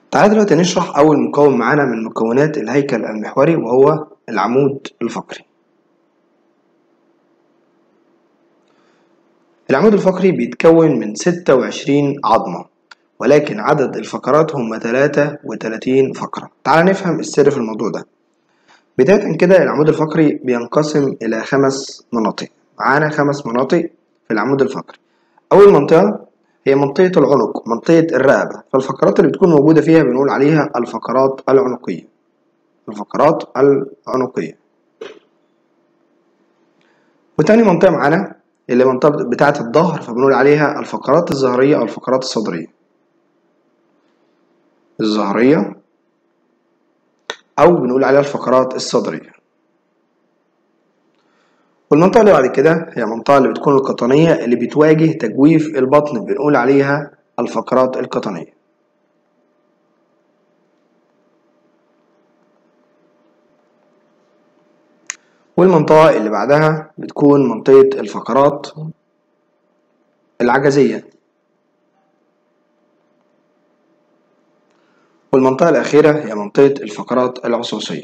تعالى دلوقتي نشرح أول مكون معانا من مكونات الهيكل المحوري وهو العمود الفقري العمود الفقري بيتكون من 26 عظمة ولكن عدد الفقرات هم 33 فقرة تعال نفهم السر في الموضوع ده بداية كده العمود الفقري بينقسم إلى خمس مناطق معانا خمس مناطق في العمود الفقري أول منطقة هي منطقة العنق منطقة الرقبة فالفقرات اللي بتكون موجودة فيها بنقول عليها الفقرات العنقية الفقرات العنقية وتاني منطقة معانا اللي منطقة بتاعة الظهر فبنقول عليها الفقرات الظهرية أو الفقرات الصدرية الظهرية أو بنقول عليها الفقرات الصدرية والمنطقة اللي بعد كده هي المنطقة اللي بتكون القطنية اللي بتواجه تجويف البطن بنقول عليها الفقرات القطنية والمنطقة اللي بعدها بتكون منطقة الفقرات العجزية والمنطقة الأخيرة هي منطقة الفقرات العصوصية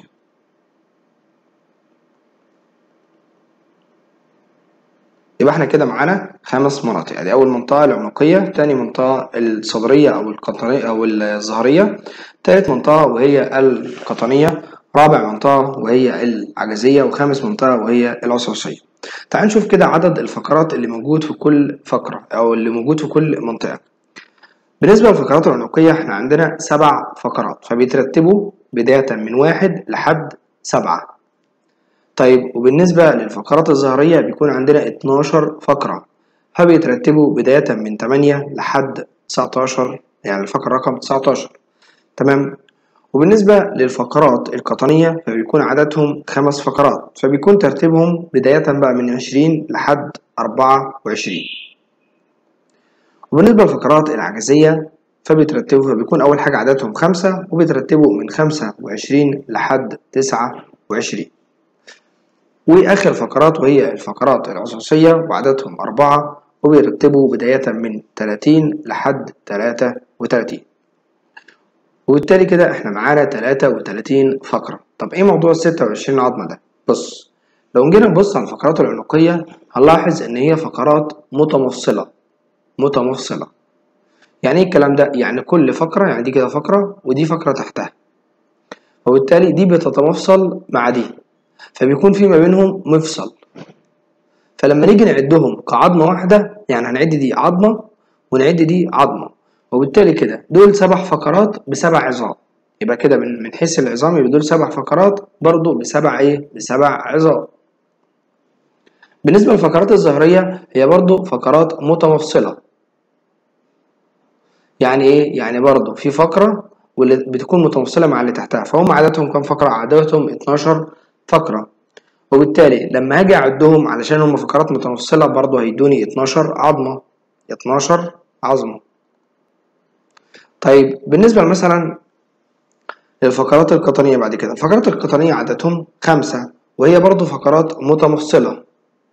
يبقى احنا كده معانا خمس مناطق ادي اول منطقه العنقيه تاني منطقه الصدريه او القطنيه او الظهريه تالت منطقه وهي القطنيه رابع منطقه وهي العجزيه وخامس منطقه وهي العصوصيه تعال نشوف كده عدد الفقرات اللي موجود في كل فقره او اللي موجود في كل منطقه بالنسبه للفقرات العنقيه احنا عندنا سبع فقرات فبيترتبوا بدايه من واحد لحد سبعه طيب وبالنسبة للفقرات الظهرية بيكون عندنا 12 فقرة فبيترتبوا بداية من 8 لحد 19 يعني الفقرة رقم 19 تمام وبالنسبة للفقرات القطنية فبيكون عددهم خمس فقرات فبيكون ترتيبهم بداية بقى من 20 لحد 24 وبالنسبة للفقرات العجزية فبيترتبوا فبيكون أول حاجة عددهم خمسة وبيترتبوا من 25 لحد 29 وآخر فقرات وهي الفقرات العصوصية وعددهم أربعة وبيرتبوا بداية من 30 لحد 33 وبالتالي كده احنا معانا 33 فقرة طب ايه موضوع ال 26 عظمة ده؟ بص لو جينا نبص على الفقرات العنقية هنلاحظ ان هي فقرات متمفصلة متمفصلة يعني ايه الكلام ده؟ يعني كل فقرة يعني دي كده فقرة ودي فقرة تحتها وبالتالي دي بتتمفصل مع دي فبيكون في ما بينهم مفصل فلما نيجي نعدهم كعظمة واحدة يعني هنعد دي عظمة ونعد دي عظمة وبالتالي كده دول سبع فقرات بسبع عظام يبقى كده من من حيث العظام يبقى دول سبع فقرات برضو بسبع ايه بسبع عظام بالنسبة للفقرات الظهرية هي برضو فقرات متمفصلة يعني ايه يعني برضو في فقرة واللي بتكون متمفصلة مع اللي تحتها فهم عددهم كام فقرة عددهم 12 فقرة وبالتالي لما هاجي أعدهم علشان هم فقرات متمفصلة برضه هيدوني 12 عظمة 12 عظمة طيب بالنسبة مثلا للفقرات القطنية بعد كده الفقرات القطنية عددهم خمسة وهي برضه فقرات متمفصلة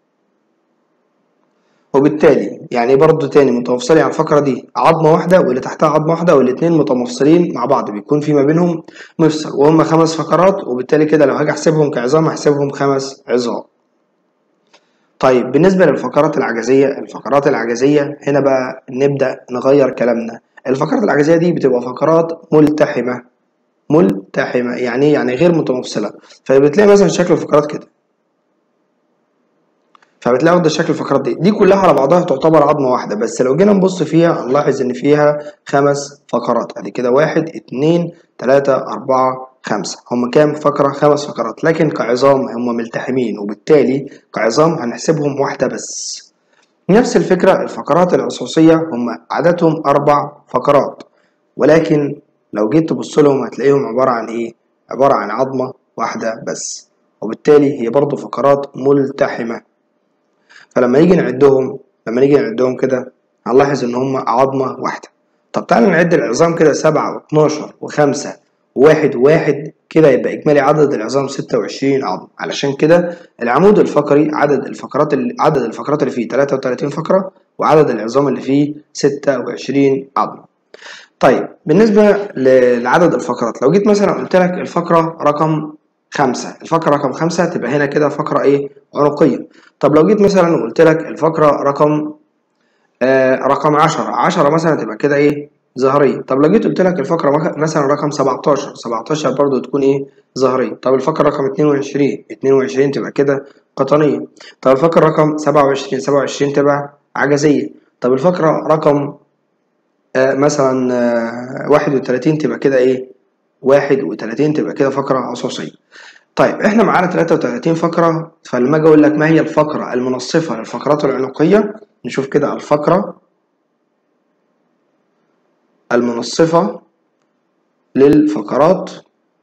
وبالتالي يعني برضه تاني متمفصلة يعني الفقرة دي عظمة واحدة واللي تحتها عظمة واحدة والاتنين متمفصلين مع بعض بيكون في ما بينهم مفصل وهم خمس فقرات وبالتالي كده لو هاجي احسبهم كعظام هحسبهم خمس عظام طيب بالنسبة للفقرات العجزية الفقرات العجزية هنا بقى نبدأ نغير كلامنا الفقرات العجزية دي بتبقى فقرات ملتحمة ملتحمة يعني يعني غير متمفصلة فبتلاقي مثلا شكل الفقرات كده فبتلاقي ده شكل الفقرات دي دي كلها على بعضها تعتبر عظمة واحدة بس لو جينا نبص فيها نلاحظ إن فيها خمس فقرات أدي كده واحد اتنين تلاتة أربعة خمسة هما كام فقرة خمس فقرات لكن كعظام هما ملتحمين وبالتالي كعظام هنحسبهم واحدة بس نفس الفكرة الفقرات العصوصية هما عددهم أربع فقرات ولكن لو جيت تبص لهم هتلاقيهم عبارة عن إيه؟ عبارة عن عظمة واحدة بس وبالتالي هي برضو فقرات ملتحمة فلما نيجي نعدهم لما نيجي نعدهم كده هنلاحظ ان هم عظمة واحدة طب تعالى نعد العظام كده سبعة واتناشر وخمسة وواحد وواحد كده يبقى إجمالي عدد العظام ستة وعشرين عظم علشان كده العمود الفقري عدد الفقرات اللي عدد الفقرات اللي فيه تلاتة وتلاتين فقرة وعدد العظام اللي فيه ستة وعشرين عظم طيب بالنسبة ل- لعدد الفقرات لو جيت مثلا قلت لك الفقرة رقم خمسة الفقرة رقم خمسة تبقى هنا كده فقرة ايه عنقية طب لو جيت مثلا وقلت لك الفقرة رقم آه رقم عشرة عشرة مثلا تبقى كده ايه ظهرية طب لو جيت قلت لك الفقرة مك- مثلا رقم 17 17 برضو تكون ايه ظهرية طب الفقرة رقم 22 22 تبقى كده قطنية طب الفقرة رقم 27 27 تبقى عجزية طب الفقرة رقم آه مثلا آه 31 تبقى كده ايه 31 تبقى كده فقرة عصاصية طيب احنا معانا 33 فقرة فلما اجي اقول لك ما هي الفقرة المنصفة للفقرات العنقية نشوف كده الفقرة المنصفة للفقرات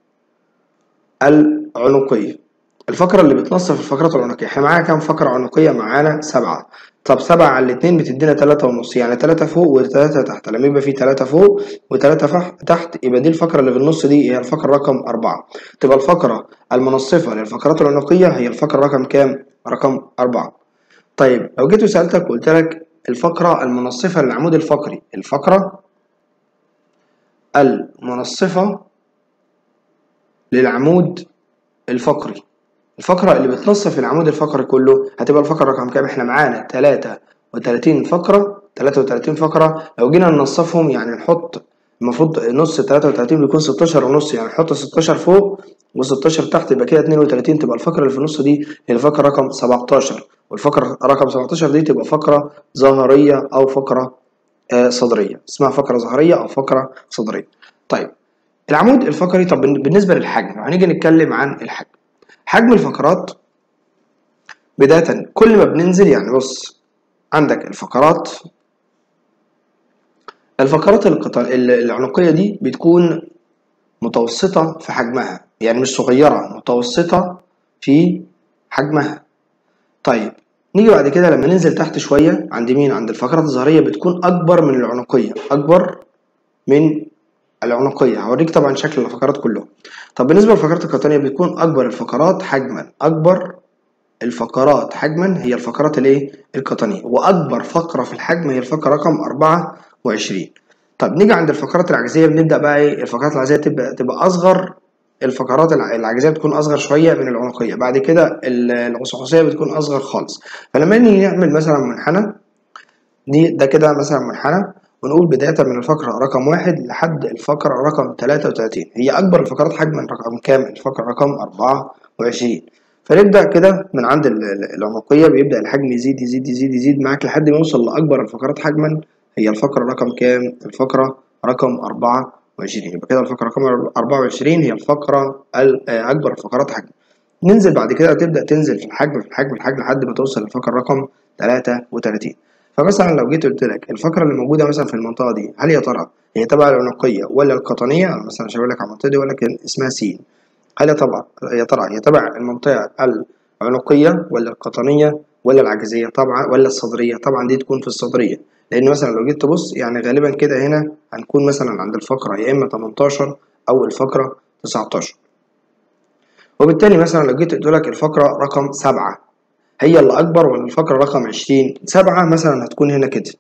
العنقية الفقرة اللي بتنصف الفقرات العنقية احنا معانا كام فقرة عنقية معانا سبعة طب سبعة على الاتنين بتدينا تلاتة ونص يعني تلاتة فوق وتلاتة تحت لما يبقى في تلاتة فوق وتلاتة فح- تحت يبقى دي الفقرة اللي في النص دي هي الفقرة رقم أربعة تبقى الفقرة المنصفة للفقرات العنقية هي الفقرة رقم كام؟ رقم أربعة طيب لو جيت وسألتك وقلت لك الفقرة المنصفة للعمود الفقري الفقرة المنصفة للعمود الفقري الفقرة اللي بتنصف العمود الفقري كله هتبقى الفقرة رقم كام احنا معانا 33 فقرة 33 فقرة لو جينا ننصفهم يعني نحط المفروض نص 33 بيكون 16 ونص يعني نحط 16 فوق و16 تحت يبقى كده 32 تبقى الفقرة اللي في النص دي هي الفقرة رقم 17 والفقرة رقم 17 دي تبقى فقرة ظهرية أو فقرة آه، صدرية اسمها فقرة ظهرية أو فقرة صدرية طيب العمود الفقري طب بالن- بالنسبة للحجم هنيجي نتكلم عن الحجم حجم الفقرات بداية كل ما بننزل يعني بص عندك الفقرات الفقرات القطع ال- العنقية دي بتكون متوسطة في حجمها يعني مش صغيرة متوسطة في حجمها طيب نيجي بعد كده لما ننزل تحت شوية عند مين عند الفقرات الظهرية بتكون أكبر من العنقية أكبر من العنقية هوريك طبعا شكل الفقرات كلهم طب بالنسبة للفقرات القطنية بتكون أكبر الفقرات حجما أكبر الفقرات حجما هي الفقرات الايه القطنية وأكبر فقرة في الحجم هي الفقرة رقم 24 طب نيجي عند الفقرات العجزية بنبدأ بقى ايه الفقرات العجزية تبقى تبقى أصغر الفقرات الع- العجزية بتكون أصغر شوية من العنقية بعد كده ال- العصعصية بتكون أصغر خالص فلما نيجي نعمل مثلا منحنى دي ده كده مثلا منحنى ونقول بداية من الفقرة رقم واحد لحد الفقرة رقم 33 هي أكبر الفقرات حجما رقم كام؟ الفقرة رقم 24 فنبدأ كده من عند ال- ال- العنقية بيبدأ الحجم يزيد يزيد يزيد يزيد معاك لحد ما يوصل لأكبر الفقرات حجما هي الفقرة رقم كام؟ الفقرة رقم 24 يبقى كده الفقرة رقم 24 هي الفقرة ال- آه، أكبر الفقرات حجما ننزل بعد كده تبدأ تنزل في الحجم في الحجم في الحجم لحد ما توصل للفقرة رقم 33 فمثلا لو جيت قلت لك الفقرة اللي موجودة مثلا في المنطقة دي هل يا ترى هي تبع العنقية ولا القطنية أنا مثلا مش هقول لك على المنطقة دي ولكن اسمها سين هل يا طبعا يا ترى هي تبع المنطقة العنقية ولا القطنية ولا العجزية طبعا ولا الصدرية طبعا دي تكون في الصدرية لأن مثلا لو جيت تبص يعني غالبا كده هنا هنكون مثلا عند الفقرة يا إما 18 أو الفقرة 19 وبالتالي مثلا لو جيت قلت لك الفقرة رقم سبعة هي اللي أكبر ولا الفقرة رقم عشرين سبعة مثلا هتكون هنا كده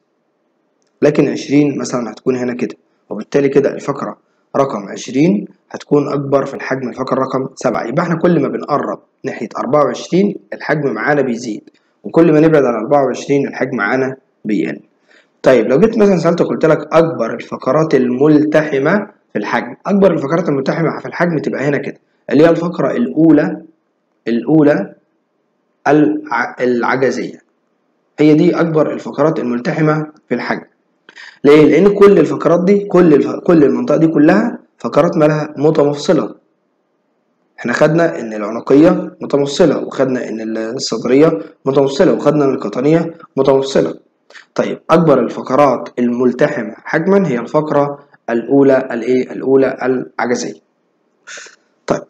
لكن عشرين مثلا هتكون هنا كده وبالتالي كده الفقرة رقم عشرين هتكون أكبر في الحجم الفقرة رقم سبعة يبقى احنا كل ما بنقرب ناحية أربعة وعشرين الحجم معانا بيزيد وكل ما نبعد عن أربعة وعشرين الحجم معانا بيقل طيب لو جيت مثلا سألتك قلت لك أكبر الفقرات الملتحمة في الحجم أكبر الفقرات الملتحمة في الحجم تبقى هنا كده اللي هي الفقرة الأولى الأولى الع- العجزية هي دي أكبر الفقرات الملتحمة في الحجم ليه؟ لأن كل الفقرات دي كل الف... كل المنطقة دي كلها فقرات مالها متمفصلة احنا خدنا ان العنقية متمفصلة وخدنا ان الصدرية متمفصلة وخدنا ان القطنية متمفصلة طيب أكبر الفقرات الملتحمة حجما هي الفقرة الأولى الإيه؟ الأولى العجزية طيب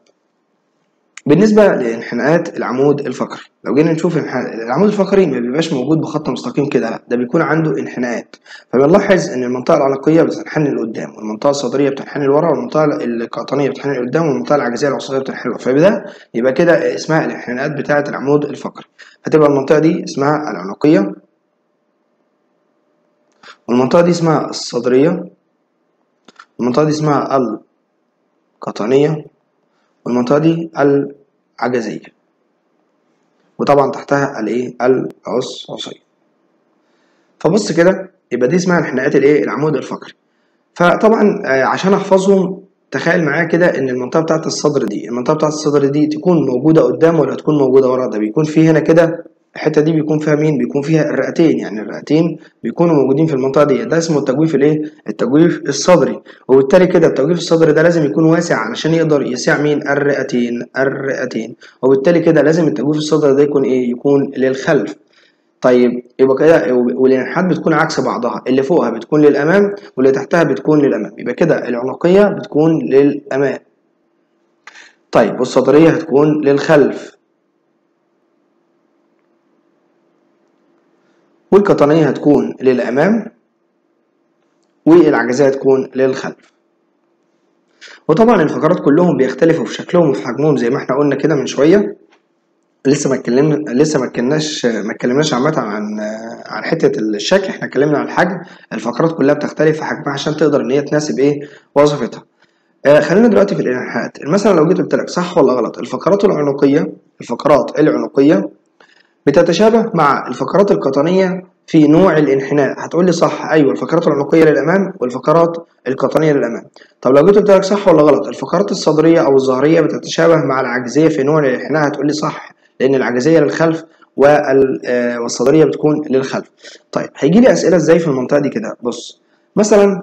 بالنسبة لانحناءات العمود الفقري لو جينا نشوف انحناء العمود الفقري ما بيبقاش موجود بخط مستقيم كده لا ده بيكون عنده انحناءات فبنلاحظ ان المنطقة العنقية بتنحني لقدام والمنطقة الصدرية بتنحني لورا والمنطقة القطنية بتنحني لقدام والمنطقة العجزية العصبية بتنحني لورا فبده يبقى كده اسمها الانحناءات بتاعة العمود الفقري فتبقى المنطقة دي اسمها العنقية والمنطقة دي اسمها الصدرية المنطقة دي اسمها القطنية والمنطقة دي العجزية وطبعا تحتها الايه العصعصية فبص كده يبقى دي اسمها انحناءات الايه العمود الفقري فطبعا آه، عشان احفظهم تخيل معايا كده ان المنطقه بتاعه الصدر دي المنطقه بتاعه الصدر دي تكون موجوده قدام ولا تكون موجوده ورا ده بيكون في هنا كده الحته دي بيكون فيها مين بيكون فيها الرئتين يعني الرئتين بيكونوا موجودين في المنطقه دي ده اسمه التجويف الايه التجويف الصدري وبالتالي كده التجويف الصدري ده لازم يكون واسع علشان يقدر يسع مين الرئتين الرئتين وبالتالي كده لازم التجويف الصدري ده يكون ايه يكون للخلف طيب يبقى كده والانحناءات بتكون عكس بعضها اللي فوقها بتكون للامام واللي تحتها بتكون للامام يبقى كده العنقيه بتكون للامام طيب والصدريه هتكون للخلف والقطنيه هتكون للامام والعجزيه هتكون للخلف وطبعا الفقرات كلهم بيختلفوا في شكلهم وفي حجمهم زي ما احنا قلنا كده من شويه لسه ما اتكلمنا لسه ما اتكلمناش ما اتكلمناش عامه عن عن حته الشكل احنا اتكلمنا عن الحجم الفقرات كلها بتختلف في حجمها عشان تقدر ان هي تناسب ايه وظيفتها آه خلينا دلوقتي في الانحناءات مثلا لو جيت قلت لك صح ولا غلط الفقرات العنقيه الفقرات العنقيه بتتشابه مع الفقرات القطنيه في نوع الانحناء هتقول لي صح ايوه الفقرات العنقيه للامام والفقرات القطنيه للامام طب لو جيت قلت لك صح ولا غلط الفقرات الصدريه او الظهريه بتتشابه مع العجزيه في نوع الانحناء هتقول لي صح لان العجزيه للخلف والصدريه بتكون للخلف طيب هيجي لي اسئله ازاي في المنطقه دي كده بص مثلا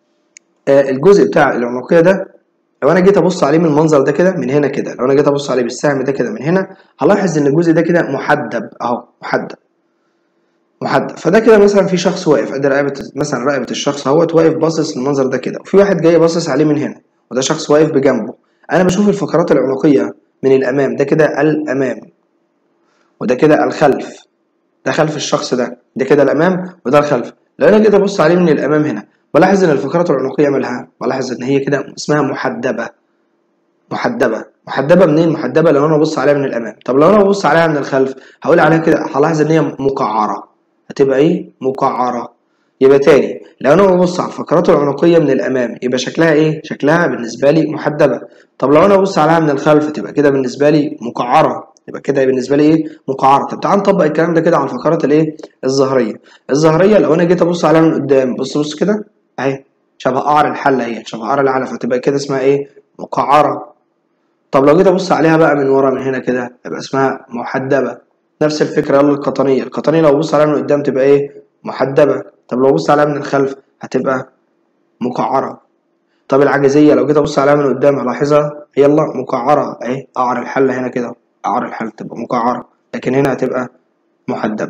الجزء بتاع العنقيه ده لو انا جيت ابص عليه من المنظر ده كده من هنا كده لو انا جيت ابص عليه بالسهم ده كده من هنا هلاحظ ان الجزء ده كده محدب اهو محدب محدب فده كده مثلا في شخص واقف ادي رقبه مثلا رقبه الشخص اهوت واقف باصص للمنظر ده كده وفي واحد جاي باصص عليه من هنا وده شخص واقف بجنبه انا بشوف الفقرات العنقيه من الامام ده كده الامام وده كده الخلف ده خلف الشخص ده ده كده الامام وده الخلف لو انا جيت ابص عليه من الامام هنا بلاحظ ان الفقرات العنقيه مالها بلاحظ ان هي كده اسمها محدبه محدبه محدبه منين محدبه لو انا ببص عليها من الامام طب لو انا ببص عليها من الخلف هقول عليها كده هلاحظ ان هي مقعره هتبقى ايه مقعره يبقى تاني لو انا ببص على الفقرات العنقيه من الامام يبقى شكلها ايه شكلها بالنسبه لي محدبه طب لو انا ببص عليها من الخلف تبقى كده بالنسبه لي مقعره يبقى كده بالنسبه لي ايه مقعره طب تعال نطبق الكلام ده كده على الفقرات الايه الظهريه الظهريه لو انا جيت ابص عليها من قدام بص بص كده اهي شبه قعر الحله اهي شبه قعر العلف فتبقى كده اسمها ايه مقعره طب لو جيت ابص عليها بقى من ورا من هنا كده يبقى اسمها محدبه نفس الفكره يلا القطنيه القطنيه لو بص عليها من قدام تبقى ايه محدبه طب لو بص عليها من الخلف هتبقى مقعره طب العجزيه لو جيت ابص عليها من قدام هلاحظها يلا مقعره اهي قعر الحله هنا كده قعر الحله تبقى مقعره لكن هنا هتبقى محدبه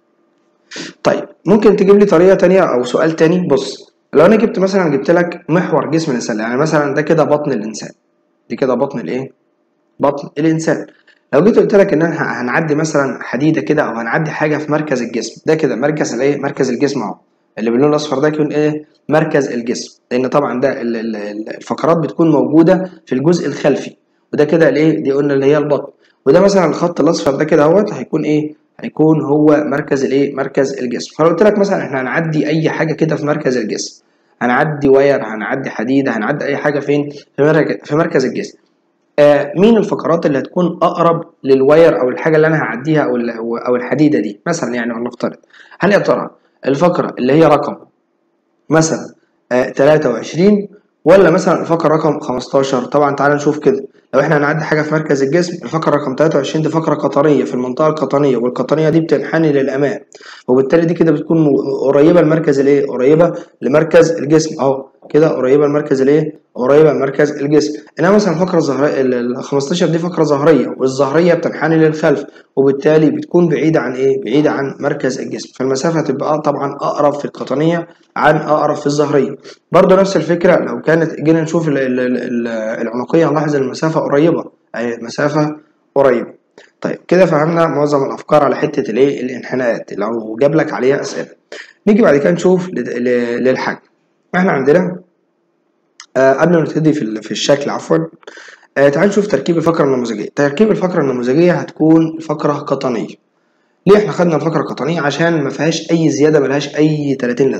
طيب ممكن تجيب لي طريقه تانية او سؤال تاني بص لو انا جبت مثلا جبت لك محور جسم الانسان يعني مثلا ده كده بطن الانسان دي كده بطن الايه بطن الانسان لو جيت قلت لك ان احنا هنعدي مثلا حديده كده او هنعدي حاجه في مركز الجسم ده كده مركز الايه مركز الجسم اهو اللي باللون الاصفر ده يكون ايه مركز الجسم لان طبعا ده الفقرات بتكون موجوده في الجزء الخلفي وده كده الايه دي قلنا اللي هي البطن وده مثلا الخط الاصفر ده كده اهوت هيكون ايه هيكون هو مركز الايه مركز الجسم فلو قلت لك مثلا احنا هنعدي اي حاجه كده في مركز الجسم هنعدي واير هنعدي حديده هنعدي اي حاجه فين في مركز في مركز الجسم آه مين الفقرات اللي هتكون اقرب للواير او الحاجه اللي انا هعديها او او الحديده دي مثلا يعني ولنفترض هل يا ترى الفقره اللي هي رقم مثلا آه 23 ولا مثلا الفقره رقم 15 طبعا تعال نشوف كده لو احنا هنعدي حاجه في مركز الجسم الفقره رقم 23 دي فقره قطنيه في المنطقه القطنيه والقطنيه دي بتنحني للامام وبالتالي دي كده بتكون قريبه لمركز الايه قريبه لمركز الجسم اهو كده قريبه لمركز الايه قريبه لمركز الجسم انما مثلا الفقره الظهريه ال 15 دي فقره ظهريه والظهريه بتنحني للخلف وبالتالي بتكون بعيده عن ايه بعيده عن مركز الجسم فالمسافه هتبقى طبعا اقرب في القطنيه عن اقرب في الظهريه برضو نفس الفكره لو كانت جينا نشوف ال ال ال العنقيه هنلاحظ المسافه قريبه اي مسافه قريبه طيب كده فهمنا معظم الافكار على حته الايه الانحناءات لو جاب لك عليها اسئله نيجي بعد كده نشوف للحجم احنا عندنا آه قبل ما نبتدي في, في الشكل عفوا آه تعال نشوف تركيب الفقره النموذجيه تركيب الفقره النموذجيه هتكون فقره قطنيه ليه احنا خدنا الفقره القطنيه عشان ما فيهاش اي زياده ملهاش اي 30 لازمه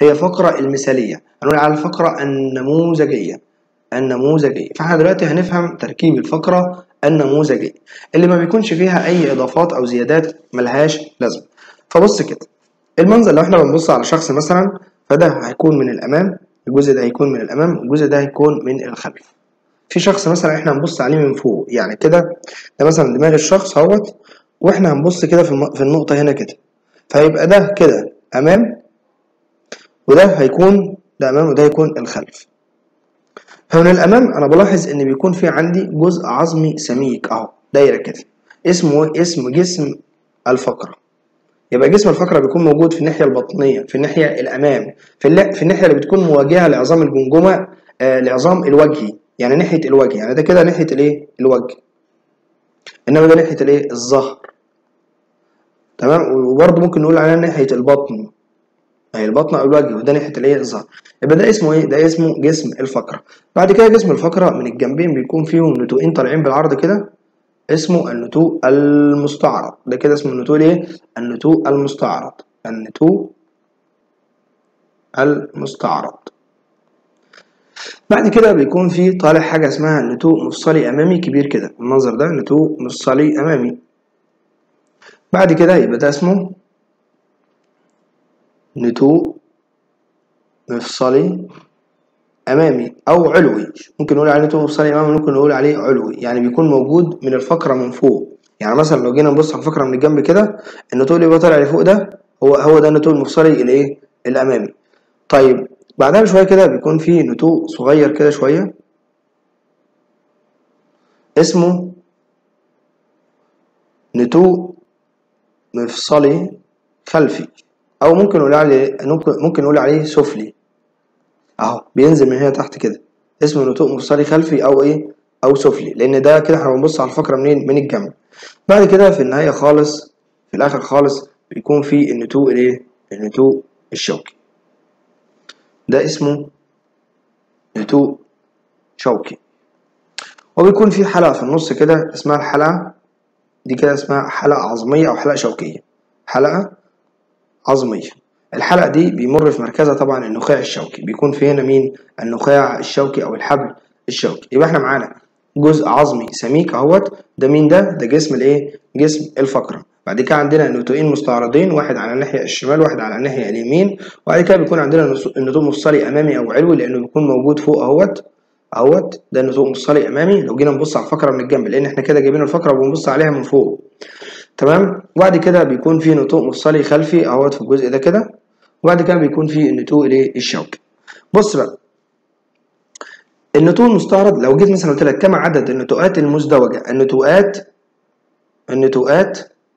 هي الفقرة المثالية هنقول على الفقرة النموذجية النموذجية فاحنا دلوقتي هنفهم تركيب الفقرة النموذجية اللي ما بيكونش فيها أي إضافات أو زيادات ملهاش لازمة فبص كده المنظر لو احنا بنبص على شخص مثلا فده هيكون من الأمام الجزء ده هيكون من الأمام الجزء ده هيكون من الخلف في شخص مثلا احنا هنبص عليه من فوق يعني كده ده مثلا دماغ الشخص اهوت واحنا هنبص كده في, في النقطة هنا كده فهيبقى ده كده أمام وده هيكون ده أمام وده هيكون الخلف فمن الأمام أنا بلاحظ إن بيكون في عندي جزء عظمي سميك أهو دايرة كده اسمه اسم جسم الفقرة يبقى جسم الفقرة بيكون موجود في الناحية البطنية في الناحية الأمام في, الل... في الناحية اللي بتكون مواجهة لعظام الجمجمة آه لعظام الوجهي يعني ناحية الوجه يعني ده كده ناحية الإيه الوجه إنما ده ناحية الإيه الظهر تمام وبرضه ممكن نقول عليها ناحية البطن هي البطن او الوجه وده ناحيه الايه الظهر يبقى ده اسمه ايه ده اسمه جسم الفقره بعد كده جسم الفقره من الجنبين بيكون فيهم نتوءين طالعين بالعرض كده اسمه النتوء المستعرض ده كده اسمه النتوء الايه النتوء المستعرض النتوء المستعرض بعد كده بيكون في طالع حاجه اسمها نتوء مفصلي امامي كبير كده المنظر ده نتوء مفصلي امامي بعد كده يبقى ده اسمه نتوء مفصلي أمامي أو علوي ممكن نقول عليه نتوء مفصلي أمامي ممكن نقول عليه علوي يعني بيكون موجود من الفقرة من فوق يعني مثلا لو جينا نبص على الفقرة من الجنب كده النتوء اللي بيبقى طالع لفوق ده هو هو ده النتوء المفصلي الإيه الأمامي طيب بعدها بشوية كده بيكون في نتوء صغير كده شوية اسمه نتوء مفصلي خلفي او ممكن نقول عليه ممكن نقول عليه سفلي اهو بينزل من هنا تحت كده اسمه نتوء مفصلي خلفي او ايه او سفلي لان ده كده احنا بنبص على الفقره منين من الجنب بعد كده في النهايه خالص في الاخر خالص بيكون في النتوء الايه النتوء الشوكي ده اسمه نتوء شوكي وبيكون في حلقه في النص كده اسمها الحلقه دي كده اسمها حلقه عظميه او حلقه شوكيه حلقه عظمية الحلقة دي بيمر في مركزها طبعا النخاع الشوكي بيكون في هنا مين النخاع الشوكي أو الحبل الشوكي يبقى احنا معانا جزء عظمي سميك اهوت ده مين ده ده جسم الايه جسم الفقرة بعد كده عندنا نتوئين مستعرضين واحد على الناحية الشمال واحد على الناحية اليمين وبعد كده بيكون عندنا النتوء مفصلي أمامي أو علوي لأنه بيكون موجود فوق اهوت اهوت ده النتوء مفصلي أمامي لو جينا نبص على الفقرة من الجنب لأن احنا كده جايبين الفقرة وبنبص عليها من فوق تمام وبعد كده بيكون في نتوء مفصلي خلفي اهوت في الجزء ده كده وبعد كده بيكون في النتوء الايه الشوكي بص بقى النتوء المستعرض لو جيت مثلا قلت لك كم عدد النتوءات المزدوجه النتوءات النتوءات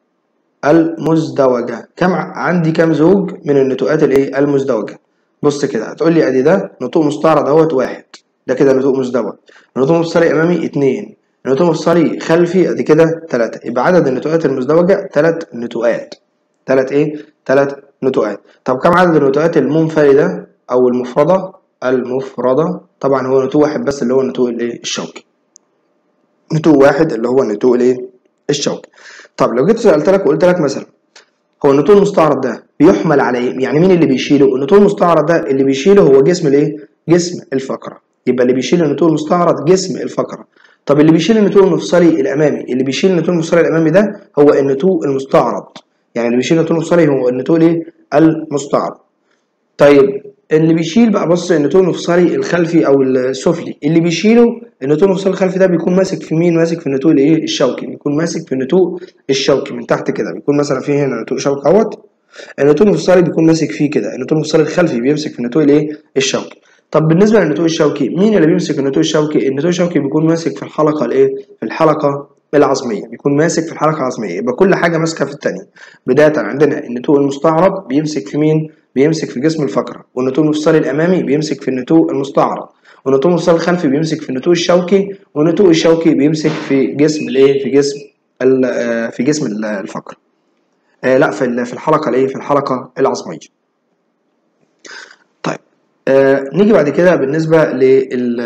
المزدوجه كم عندي كم زوج من النتوءات الايه المزدوجه بص كده هتقول لي ادي ده نتوء مستعرض اهوت واحد ده كده نتوء مزدوج النتوء مفصلي امامي اتنين النتوء مفصلي خلفي ادي كده تلاتة يبقى عدد النتوءات المزدوجة تلات نتوءات تلات ايه تلات نتوءات طب كم عدد النتوءات المنفردة او المفردة المفردة طبعا هو نتوء واحد بس اللي هو النتوء الايه الشوكي نتوء واحد اللي هو النتوء الايه الشوكي طب لو جيت سألت لك وقلت لك مثلا هو النتوء المستعرض ده بيحمل على ايه يعني مين اللي بيشيله النتوء المستعرض ده اللي بيشيله هو جسم الايه جسم الفقرة يبقى اللي بيشيل النتوء المستعرض جسم الفقرة طب اللي بيشيل النتوء المفصلي الامامي اللي بيشيل النتوء المفصلي الامامي ده هو النتوء المستعرض يعني اللي بيشيل النتوء المفصلي هو النتوء الايه المستعرض طيب اللي بيشيل بقى بص النتوء المفصلي الخلفي او السفلي اللي بيشيله النتوء المفصلي الخلفي ده بيكون ماسك في مين ماسك في النتوء الايه الشوكي بيكون ماسك في النتوء الشوكي من تحت كده بيكون مثلا في هنا نتوء شوكي اهوت النتوء المفصلي بيكون ماسك فيه كده النتوء المفصلي الخلفي بيمسك في النتوء الايه الشوكي طب بالنسبه للنتوء الشوكي مين اللي بيمسك النتوء الشوكي النتوء الشوكي بيكون ماسك في الحلقه الايه في الحلقه العظميه بيكون ماسك في الحلقه العظميه يبقى كل حاجه ماسكه في الثانيه بدايه عندنا النتوء المستعرض بيمسك في مين بيمسك في جسم الفقره والنتوء المفصلي الامامي بيمسك في النتوء المستعرض والنتوء المفصلي الخلفي بيمسك في النتوء الشوكي والنتوء الشوكي بيمسك في جسم الايه في جسم في جسم الفقره آه لا في في الحلقه الايه في الحلقه العظميه طيب آه نيجي بعد كده بالنسبه لل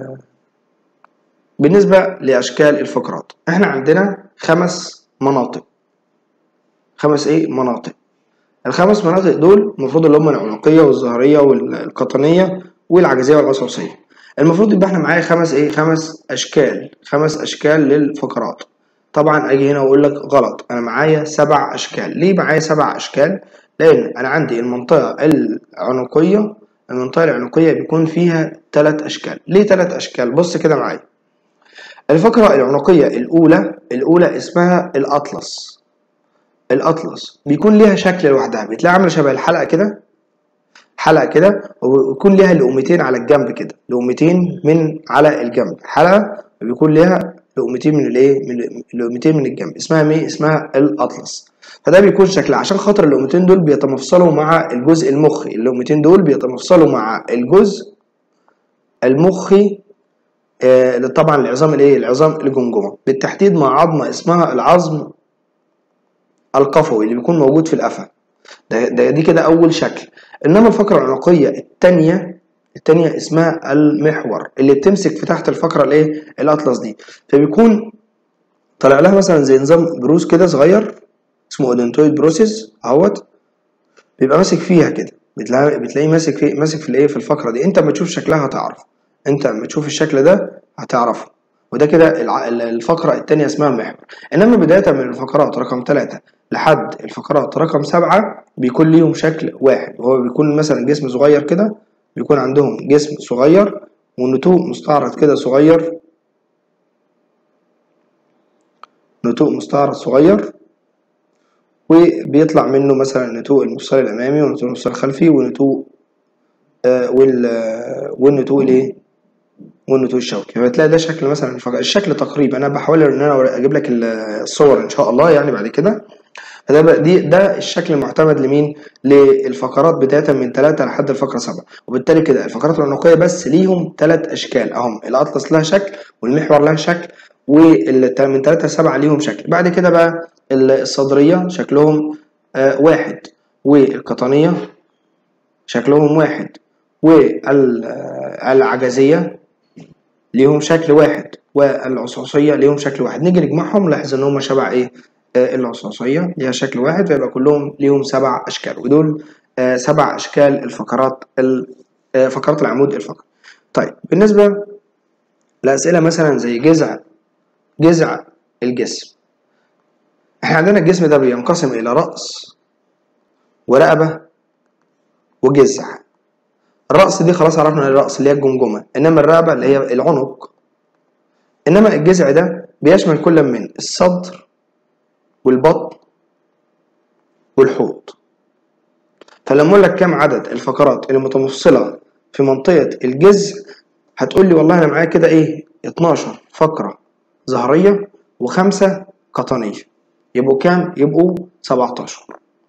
بالنسبه لاشكال الفقرات احنا عندنا خمس مناطق خمس ايه مناطق الخمس مناطق دول المفروض اللي هم العنقيه والظهريه والقطنيه والعجزيه والعصعصيه المفروض يبقى احنا معايا خمس ايه خمس اشكال خمس اشكال للفقرات طبعا اجي هنا واقول لك غلط انا معايا سبع اشكال ليه معايا سبع اشكال لان انا عندي المنطقه العنقيه المنطقه العنقيه بيكون فيها ثلاث اشكال ليه ثلاث اشكال بص كده معايا الفقره العنقيه الاولى الاولى اسمها الاطلس الاطلس بيكون ليها شكل لوحدها بتلاقي عامله شبه الحلقه كده حلقه كده ويكون ليها لقمتين على الجنب كده لقمتين من على الجنب حلقه بيكون ليها لقمتين من الايه من لقمتين من الجنب اسمها مين اسمها الاطلس فده بيكون شكلها عشان خاطر اللقمتين دول بيتمفصلوا مع الجزء المخي اللقمتين دول بيتمفصلوا مع الجزء المخي آه طبعا العظام الايه العظام الجمجمه بالتحديد مع عظمه اسمها العظم القفوي اللي بيكون موجود في القفا ده, ده دي كده اول شكل انما الفقره العنقيه الثانيه الثانيه اسمها المحور اللي بتمسك في تحت الفقره الايه الاطلس دي فبيكون طالع لها مثلا زي نظام بروز كده صغير اسمه اودنتويد بروسيس اهوت بيبقى ماسك فيها كده بتلاقيه بتلاقيه ماسك في ماسك في الايه في الفقره دي انت لما تشوف شكلها هتعرف انت لما تشوف الشكل ده هتعرفه وده كده الفقرة التانية اسمها المحور إنما بداية من الفقرات رقم ثلاثة لحد الفقرات رقم سبعة بيكون ليهم شكل واحد وهو بيكون مثلا جسم صغير كده بيكون عندهم جسم صغير ونتوء مستعرض كده صغير نتوء مستعرض صغير وبيطلع منه مثلا نتوء المفصل الأمامي ونتوء المفصل الخلفي ونتوء آه وال آه والنتوء الايه والنتوء الشوكي فبتلاقي ده شكل مثلا الشكل تقريبا انا بحاول ان انا اجيب لك الصور ان شاء الله يعني بعد كده فده دي ده الشكل المعتمد لمين للفقرات بدايه من 3 لحد الفقره 7 وبالتالي كده الفقرات العنقيه بس ليهم ثلاث اشكال اهم الاطلس لها شكل والمحور لها شكل ومن 3 ل 7 ليهم شكل بعد كده بقى الصدريه شكلهم آه واحد والقطنيه شكلهم واحد والعجزيه ليهم شكل واحد والعصاصية ليهم شكل واحد نيجي نجمعهم نلاحظ ان هم شبه ايه آه العصاصية ليها شكل واحد فيبقى كلهم ليهم سبع اشكال ودول آه سبع اشكال الفقرات آه فقرات العمود الفقري طيب بالنسبة لأسئلة مثلا زي جذع جذع الجسم احنا عندنا الجسم ده بينقسم الى رأس ورقبة وجذع الرأس دي خلاص عرفنا الرأس اللي هي الجمجمة إنما الرقبة اللي هي العنق إنما الجذع ده بيشمل كل من الصدر والبطن والحوض فلما أقول لك كم عدد الفقرات المتمفصلة في منطقة الجذع هتقول لي والله أنا معايا كده إيه 12 فقرة ظهرية وخمسة قطنية يبقوا كام؟ يبقوا 17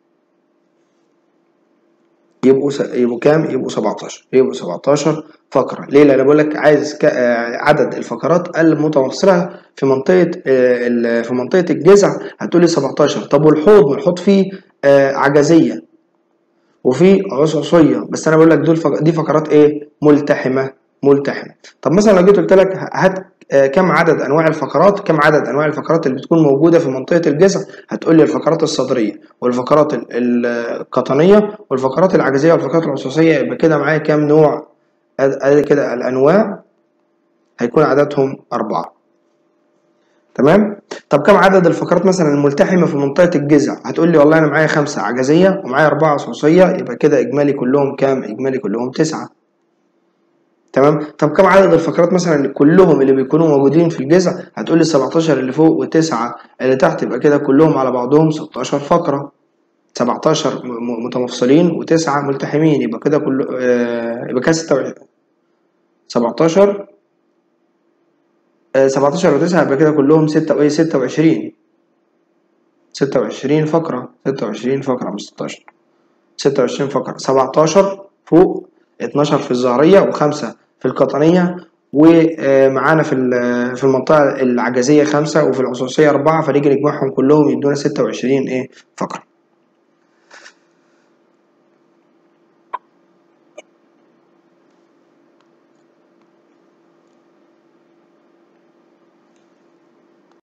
يبقوا س... يبقوا كام؟ يبقوا 17 يبقوا 17 فقرة ليه؟ لأن بقول لك عايز ك... عدد الفقرات المتوصلة في منطقة ال... في منطقة الجذع هتقولي 17 طب والحوض الحوض فيه عجزية وفي عصعصية بس أنا بقول لك دول فق... دي فقرات إيه؟ ملتحمة ملتحمة طب مثلا لو جيت قلت لك هات كم عدد انواع الفقرات كم عدد انواع الفقرات اللي بتكون موجوده في منطقه الجذع هتقول لي الفقرات الصدريه والفقرات القطنيه والفقرات العجزيه والفقرات العصاصيه يبقى كده معايا كام نوع ادي كده الانواع هيكون عددهم اربعه تمام طب كم عدد الفقرات مثلا الملتحمه في منطقه الجذع هتقول لي والله انا معايا خمسه عجزيه ومعايا اربعه عصاصيه يبقى كده اجمالي كلهم كام اجمالي كلهم تسعه تمام طب كم عدد الفقرات مثلا كلهم اللي بيكونوا موجودين في الجذع هتقول لي 17 اللي فوق و9 اللي تحت يبقى كده كلهم على بعضهم 16 فقره 17 متمفصلين و9 ملتحمين يبقى كده كله آه يبقى كده 26 17 آه 17 و9 يبقى كده كلهم 6 وايه 26 26 فقره 26 فقره مش 16 26 فقره 17 فوق 12 في الظهرية وخمسة في القطنية ومعانا في في المنطقة العجزية خمسة وفي العصاصية أربعة فنيجي نجمعهم كلهم يدونا ستة وعشرين إيه فقرة